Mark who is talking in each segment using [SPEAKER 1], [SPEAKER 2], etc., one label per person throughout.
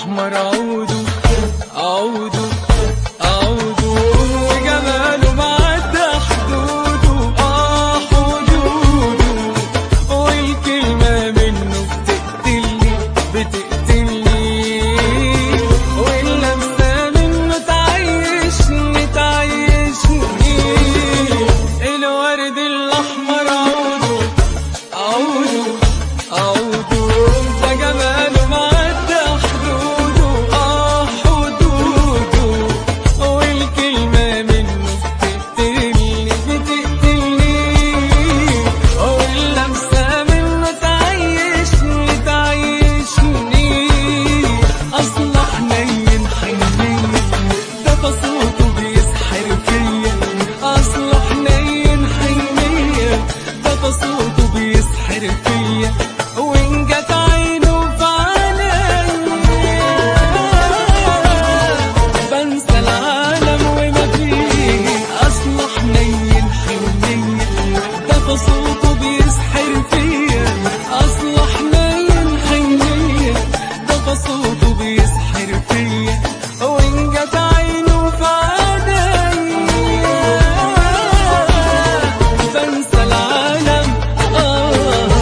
[SPEAKER 1] الأحمر عودوا عودوا عودوا وجماله معدى حدوده آه حدوده والكلمة منه بتقتلني بتقتلني واللمسة منه تعيشني تعيشني الورد الأحمر عوده عوده عوده ده جماله معدى حدوده آه حدوده والكلمة منه بتقتلني بتقتلني واللمسة منه تعيشني تعيشني أصل حنين حنين ده صوته بيسحر فيا أصل حنين حنين ده صوته بيسحر فيا وإن جت عينه في عينيا بنسى العالم وما فيه أصل حنين حنين ده صوته بيسحر فيا أصل حنين حنين ده صوته بيسحر فيا وإن جت عينه في عينيا بنسى العالم آه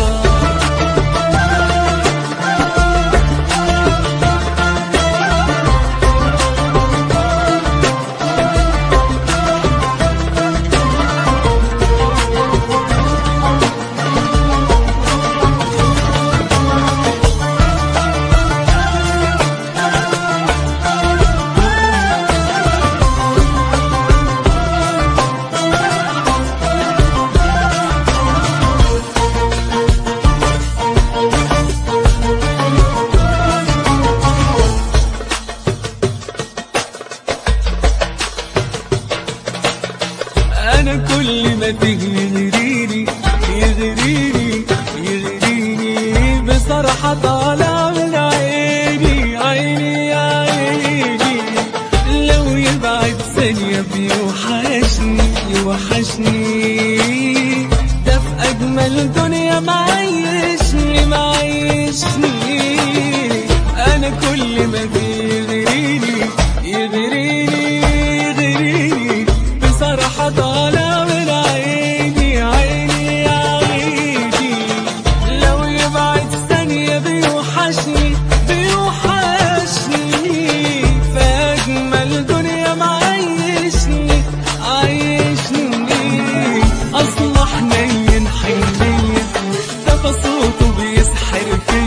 [SPEAKER 1] انا كل ما تيجي يغريني يغريني يغريني بصراحة طالع من عيني عيني يا عيني لو يبعد ثانية بيوحشني يوحشني ده في أجمل دنيا معيشني معيشني أنا كل ما بيغريني يغريني يغريني بصراحة طالع من عيني عيني يا عيني لو يبعد ثانية بيوحشني بيوحشني في أجمل دنيا معيشني عايشني أصل حنين حنين ده صوته بيسحر فيا